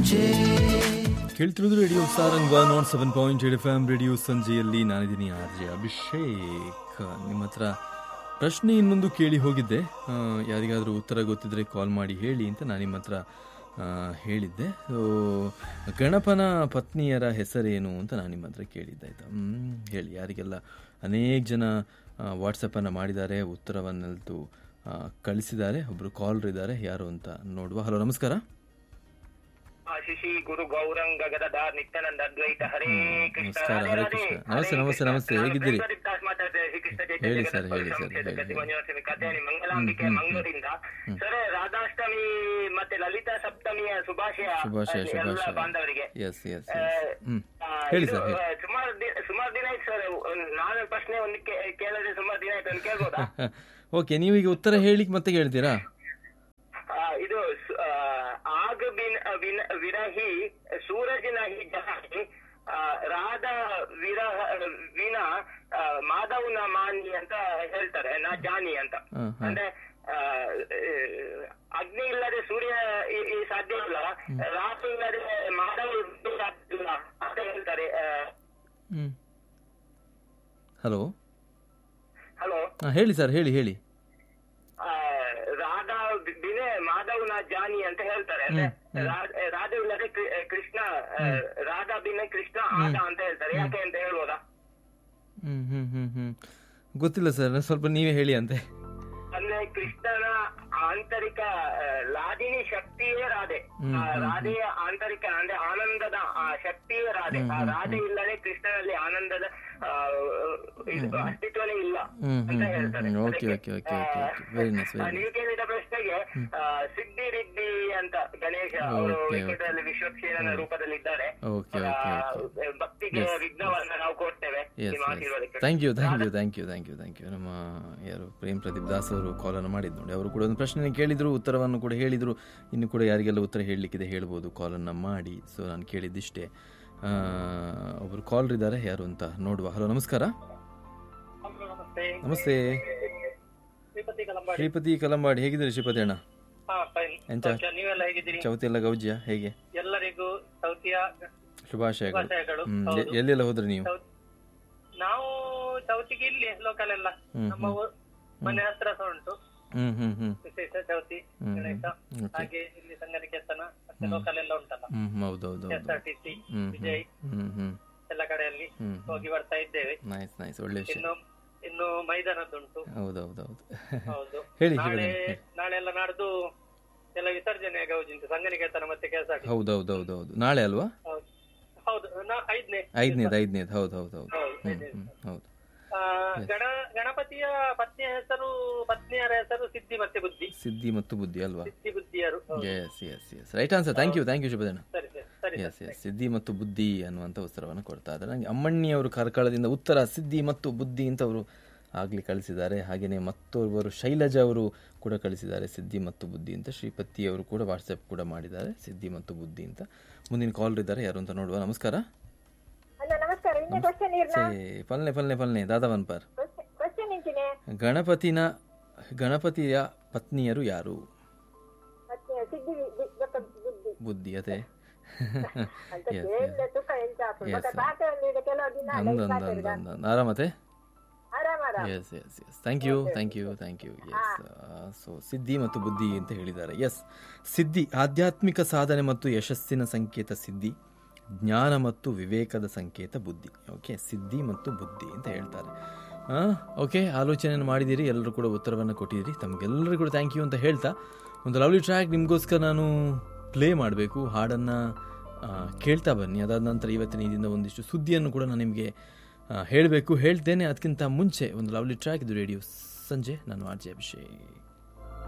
ಸಂಜೆ ಕೇಳ್ತಿರೋದು radio Sarang naught seven point eight F M radio ಸಂಜೆಯಲ್ಲಿ ನಾನಿದ್ದೀನಿ ಆರ್ ಜೆ ಅಭಿಷೇಕ್ ನಿಮ್ಮ ಹತ್ರ ಪ್ರಶ್ನೆ ಇನ್ನೊಂದು ಕೇಳಿ ಹೋಗಿದ್ದೆ ಆ, ಯಾರಿಗಾದರೂ ಉತ್ತರ ಗೊತ್ತಿದ್ರೆ ಕಾಲ್ ಮಾಡಿ ಹೇಳಿ ಅಂತ ನಾನು ನಿಮ್ಮ ಹತ್ರ ಆ, ಹೇಳಿದ್ದೆ ಸೊ ಗಣಪನ ಪತ್ನಿಯರ ಹೆಸರೇನು ಅಂತ ನಾನು ನಿಮ್ಮ ಹತ್ರ ಕೇಳಿದ್ದೆ ಆಯ್ತಾ ಹ್ಮ್, ಹೇಳಿ ಯಾರಿಗೆಲ್ಲ ಅನೇಕ ಜನ ವಾಟ್ಸಪ್ಪನ್ನು ಮಾಡಿದ್ದಾರೆ ಉತ್ತರವನ್ನೆಲ್ತು ಆ, ಕಳಿಸಿದ್ದಾರೆ ಒಬ್ಬರು ಕಾಲರ್ ಇದ್ದಾರೆ ಯಾರು ಅಂತ ನೋಡುವ ಹಲೋ ನಮಸ್ಕಾರ ಶಿಶಿ ಗುರು ಗೌರಂಗ ಗದದ ನಿತ್ಯಾನಂದ ಅದ್ವೈತ ಹರೇ ಕೃಷ್ಣ ನಮಸ್ಕಾರ, ರಾಧೆ ಹರೇ ರಾಧೆ. ಕೃಷ್ಣ. ಹರೇ ನಮಸ್ತೆ, ನಮಸ್ತೆ, ಕೃಷ್ಣ. ನಮಸ್ತೆ. ನಾನು ಹೇಗಿದ್ದೀರಿ? ಪ್ರಸಾದ್ ದಾಸ್ ಮಾತಾಡ್ತಾ ಇದ್ದೀನಿ. ಶ್ರೀ ಕೃಷ್ಣ ಚೈತನ್ಯ ಹೇಳಿ ಜಗತ್ ಸರ್, ಹೇಳಿ ಪರಮ ಸರ್, ಸಂಸ್ಥೆ ಹೇಳಿ, ಕಸಿ ಹೇಳಿ. ಮಂಜುನಾಥ ಕಥೆಯಲ್ಲಿ ಮಂಗಲಾಂಬಿಕೆ ಮಂಗಳೂರಿಂದ ಸರ್ ರಾಧಾಷ್ಟಮಿ ಮತ್ತೆ ಲಲಿತಾ ಸಪ್ತಮಿಯ ಶುಭಾಶಯ ಶುಭಾಶಯ ಅಲ್ಲಿ ಎಲ್ಲ ಶುಭಾಶಯ ಬಾಂಧವರಿಗೆ ಎಸ್ ಎಸ್ ಆ, ಹ್ಮ್ ಆ, ಹೇಳಿ ಇದು, ಸರ್ ಹೇಳಿ ಆ, ಸುಮಾರು ದಿ- ಸುಮಾರು ದಿನ ಆಯ್ತು ಸರ್ ನಾನು ಪ್ರಶ್ನೆ ಒಂದು ಕೇ- ಕೇಳಿದ್ರೆ ಸುಮಾರು ದಿನ ಆಯ್ತು ಒಂದು ಕೇಳ್ಬೋದಾ ಓಕೆ ನೀವೀಗ ಉತ್ತರ ಹೇಳಿಕ್ ಮತ್ತೆ ಹೇಳ್ತೀರಾ ಆ, ಇದು ಸು- ಆ, ಆಗ ಬಿನ್ ವಿನ್ ವಿರಹಿ ಸೂರಜ್ ನಹಿ ಜಹಾನಿ ಆ, ರಾಧ ವಿರಹ ವಿನ ಆ, ಮಾಧವ್ ನ ಮಾನಿ ಅಂತ ಹೇಳ್ತಾರೆ ನಾ ಜಾನಿ ಅಂತ ಹ್ಮ್, ಹ್ಮ್. ಅಂದ್ರೆ ಆ, ಆ, ಅಗ್ನಿ ಇಲ್ಲದೆ ಸೂರ್ಯ ಈ- ಈ ಸಾಧ್ಯ ಇಲ್ಲ ರಾಸ ಇಲ್ಲದೆ ಮಾಧವ ಸಾಧ್ಯ ಇಲ್ಲ ಅಂತ ಹೇಳ್ತಾರೆ ಹ್ಮ್ ಹಲೋ ಹಲೋ ಹಾಂ ಹೇಳಿ ಸರ್ ಹೇಳಿ ಹೇಳಿ ರಾಧಾ ಬಿ- ಬಿನೆ ಮಾಧವ್ನ ಜಾನಿ ಅಂತ ಹೇಳ್ತಾರೆ ಅಂದ್ರೆ ರಾ- ರಾಧಾ ಇಲ್ಲದೆ ಕೃ- ಕೃಷ್ಣ ಆ, ರಾಧಾ ಬಿನೆ ಕೃಷ್ಣ ಆದ ಅಂತ ಹೇಳ್ತಾರೆ ಯಾಕೆ ಅಂತ ಹೇಳ್ಬೋದಾ ಹ್ಮ್ ಹ್ಮ್ ಹ್ಮ್ ಹ್ಮ್ ಗೊತ್ತಿಲ್ಲ ಸರ್ ಸ್ವಲ್ಪ ನೀವೇ ಹೇಳಿ ಅಂತೆ ಅಂದ್ರೆ ಕೃಷ್ಣನ ಆಂತರಿಕ ಆ, ಲಾದಿನಿ ಶಕ್ತಿಯೇ ರಾಧೆ ಆ, ರಾಧೆಯ ಆಂತರಿಕ ಅಂದ್ರೆ ಆನಂದದ ಆ ಶಕ್ತಿಯೇ ರಾಧೆ ಆ ರಾಧೆ ಇಲ್ಲದೆ ಕೃಷ್ಣನಲ್ಲಿ ಆನಂದದ ಆ, ಇದು ಅಸ್ತಿತ್ವನೇ ಇಲ್ಲ ಹ್ಮ್ ಅಂತ ಹ್ಮ್ ಹೇಳ್ತಾರೆ ಹ್ಮ್ ಓಕೆ ಅದಕ್ಕೆ, okay okay okay very nice ಆ, ವೆರಿ ನೀವು ಕೇಳಿದ ಪ್ರಶ್ನೆಗೆ ಆ, ಸಿದ್ಧಿ ರಿದ್ದಿ ಅಂತ ಗಣೇಶ ಅವರು Okay, ವಿಶ್ವದಲ್ಲಿ ವಿಶ್ವಕ್ಷೇನನ ರೂಪದಲ್ಲಿ ಇದ್ದಾರೆ ಓಕೆ ಅವರ, ಓಕೆ ಓಕೆ ಭಕ್ತಿಗೆ ವಿಘ್ನವನ್ನ ನಾವು ಕೊಡ್ತೇವೆ ಎಸ್ ನಿಮ್ಮ ಆಶೀರ್ವಾದಕ್ಕೆ thank you thank you thank you thank you thank you ನಮ್ಮ ಯಾರು ಪ್ರೇಮ್ ಪ್ರದೀಪ್ ದಾಸ್ ಅವರು ಕಾಲನ್ನು ಮಾಡಿದ್ದು ನೋಡಿ ಅವರು ಕೂಡ ಒಂದು ಪ್ರಶ್ನೆ ಕೇಳಿದ್ರು ಉತ್ತರವನ್ನು ಕೂಡ ಹೇಳಿದರು ಇನ್ನು ಕೂಡ ಯಾರಿಗೆಲ್ಲ ಉತ್ತರ ಹೇಳಲಿಕ್ಕಿದೆ ಹೇಳ್ಬೋದು ಕಾಲನ್ನು ಮಾಡಿ ಸೊ ನಾನು ಕೇಳಿದ್ದಿಷ್ಟೇ ಆ, ಒಬ್ಬರು ಕಾಲರ್ ಇದ್ದಾರೆ ಯಾರು ಅಂತ ನೋಡುವ ಹಲೋ ನಮಸ್ಕಾರ ನಮಸ್ತೆ ನಮಸ್ತೆ ಶ್ರೀಪತಿ ಕಲಂಬಾಡಿ ಶ್ರೀಪತಿ ಕಲಂಬಾಡಿ ಹೇಗಿದ್ದೀರಿ ಶ್ರೀಪತಿ ಅಣ್ಣ ಹಾ ಫೈನ್ ಎಂತ ನೀವೆಲ್ಲ ಹೇಗಿದ್ದೀರಿ ಚೌತಿ ಎಲ್ಲ ಗೌಜ್ಯ ಹೇಗೆ ಎಲ್ಲರಿಗೂ ಚೌತಿಯ ಶುಭಾಶಯಗಳು ಶುಭಾಶಯಗಳು ಹ್ಮ್ ಎ- ಎಲ್ಲೆಲ್ಲ ಹೋದ್ರಿ ನೀವು ಚೌ- ನಾವು ಚೌತಿಗೆ ಇಲ್ಲಿ ಲೋಕಲ್ ಎಲ್ಲ ಹ್ಮ್, ನಮ್ಮ ಊ- ಮನೆ ಹತ್ರ ಸಹ ಉಂಟು ಹ್ಮ್ ಹ್ಮ್ ಹ್ಮ್ ವಿಶೇಷ ಚೌತಿ ಹ್ಮ್, ಗಣೇಶ ಓಕೆ ಹಾಗೆ ಇಲ್ಲಿ ಸಂಗನಿಕೇತನ ಮತ್ತೆ ಲೋಕಲ್ ಎಲ್ಲ ಉಂಟಲ್ಲ ಹ್ಮ್ ಹೌದು ಹೌದು ಎಸ್ ಹೌದು ಆರ್ ಟಿ ಸಿ ಹ್ಮ್ ವಿಜಯ್ ಹ್ಮ್ ಹ್ಮ್ ಎಲ್ಲ ಕಡೆಯಲ್ಲಿ ಹ್ಮ್ ಹೋಗಿ ಬರ್ತಾ ಇದ್ದೇವೆ ನೈಸ್ ನೈಸ್ ಒಳ್ಳೆ ವಿಷಯ ಇನ್ನು ಇನ್ನು ಮೈದಾನದ್ದುಂಟು ಹೌದು ಹೌದು ಹೌದು ಹೌದು ಹೇಳಿ ನಾಳೆ ಹೇಳಿ ನಾಳೆ ಎಲ್ಲ ನಾಡ್ದು ಎಲ್ಲ ವಿಸರ್ಜನೆ ಗೌಜಿಂಟು ಸಂಗನಿಕೇತನ ಮತ್ತೆ ಕೆಲಸ ಹೌದು ಹೌದು ಹೌದು ಹೌದು ನಾಳೆ ಅಲ್ವಾ ಹೌದು ಹೌದು ನಾ- ಐದನೇ ಐದನೇದು ಐದನೇದು ಹೌದು ಹೌದು ಹೌದು ಹೌದು, ಹ್ಮ್ ಐದನೇದು. ಹ್ಮ್ ಹೌದು ಆ, ಗಣ ಗಣಪತಿಯ ಪತ್ನಿಯ ಹೆಸರು ಪತ್ನಿಯರ ಹೆಸರು ಸಿದ್ಧಿ ಮತ್ತೆ ಬುದ್ಧಿ ಸಿದ್ಧಿ ಮತ್ತು ಬುದ್ಧಿ ಅಲ್ವಾ ಸಿದ್ಧಿ ಬುದ್ಧಿಯರು ಹೌದು. Yes yes yes right answer thank you thank you ಶುಭದಣ್ಣ ಸರಿ ಸರಿ ಸರಿ ಎಸ್ ಎಸ್ ಸಿದ್ಧಿ ಮತ್ತು ಬುದ್ಧಿ ಅನ್ನುವಂಥ ಉತ್ತರವನ್ನು ಕೊಡ್ತಾ ಇದ್ದಾರೆ ನನಗೆ ಅಮ್ಮಣ್ಣಿಯವರು ಕಾರ್ಕಳದಿಂದ ಉತ್ತರ ಸಿದ್ಧಿ ಮತ್ತು ಬುದ್ಧಿ ಅಂತ ಅವರು ಆಗಲಿ ಕಳಿಸಿದ್ದಾರೆ ಹಾಗೆಯೇ ಮತ್ತೊಬ್ಬರು ಶೈಲಜಾ ಅವರು ಕೂಡ ಕಳಿಸಿದ್ದಾರೆ ಸಿದ್ಧಿ ಮತ್ತು ಬುದ್ಧಿ ಅಂತ ಶ್ರೀಪತಿ ಅವರು ಕೂಡ ವಾಟ್ಸಪ್ ಕೂಡ ಮಾಡಿದ್ದಾರೆ ಸಿದ್ಧಿ ಮತ್ತು ಬುದ್ಧಿ ಅಂತ ಮುಂದಿನ ಕಾಲ್ ಇದ್ದಾರೆ ಯಾರು ಅಂತ ನೋಡುವ ನಮಸ್ಕಾರ ಹಲೋ ನಮಸ್ಕಾರ ಇನ್ನೇ ಕ್ವಶನ್ ಇರ್ನ ಸೇ ಪಲ್ನೆ ಪಲ್ನೆ ಪಲ್ನೆ ದಾದವನ್ ಪರ್ ಕ್ವಶನ್ ಇಂಚಿನೆ ಗಣಪತಿನ ಗಣಪತಿಯ ಪತ್ನಿಯರು ಯಾರು ಮತ್ತೆ ಸಿದ್ಧಿ ವಿ- ವಿ- ಗೊತ್ತ ಬುದ್ಧಿ ಬುದ್ಧಿ ಅದೇ ಅಂತ ಕೇಳಿದ್ರೆ ತುಕ ಎಂತ ಆಗ್ತದೆ ಮತ್ತೆ ಪಾಠ ಈಗ ಕೆಲವು ದಿನ ಅಂದಂದಂದಂದ ಆರಾಮತೆ ಆರಾಮ ಆರಾಮ yes yes yes thank you thank you thank you yes so Siddhi ಮತ್ತು ಬುದ್ಧಿ ಅಂತ ಹೇಳಿದ್ದಾರೆ ಎಸ್ ಸಿದ್ಧಿ ಆಧ್ಯಾತ್ಮಿಕ ಸಾಧನೆ ಮತ್ತು ಯಶಸ್ಸಿನ ಸಂಕೇತ ಸಿದ್ಧಿ ಜ್ಞಾನ ಮತ್ತು ವಿವೇಕದ ಸಂಕೇತ ಬುದ್ಧಿ ಓಕೆ ಸಿದ್ಧಿ ಮತ್ತು ಬುದ್ಧಿ ಅಂತ ಹೇಳ್ತಾರೆ ಓಕೆ ಆಲೋಚನೆಯನ್ನು ಮಾಡಿದ್ದೀರಿ ಎಲ್ಲರೂ ಕೂಡ ಉತ್ತರವನ್ನು ಕೊಟ್ಟಿದ್ದೀರಿ ತಮಗೆಲ್ಲರಿಗೂ ಕೂಡ ಥ್ಯಾಂಕ್ ಯು ಅಂತ ಹೇಳ್ತಾ ಒಂದು ಲವ್ಲಿ ಟ್ರ್ಯಾಕ್ ನಿಮಗೋಸ್ಕರ ನಾನು ಪ್ಲೇ ಮಾಡಬೇಕು ಹಾಡನ್ನು ಕೇಳ್ತಾ ಬನ್ನಿ ಅದಾದ ನಂತರ ಇವತ್ತಿನ ಇದರಿಂದ ಒಂದಿಷ್ಟು ಸುದ್ದಿಯನ್ನು ಕೂಡ ನಾನು ನಿಮಗೆ ಹೇಳಬೇಕು ಹೇಳ್ತೇನೆ ಅದಕ್ಕಿಂತ ಮುಂಚೆ ಒಂದು ಲವ್ಲಿ ಟ್ರ್ಯಾಕ್ ಇದು ರೇಡಿಯೋ ಸಂಜೆ ನಾನು ಆರ್ ಜೆ ಅಭಿಷೇಕ್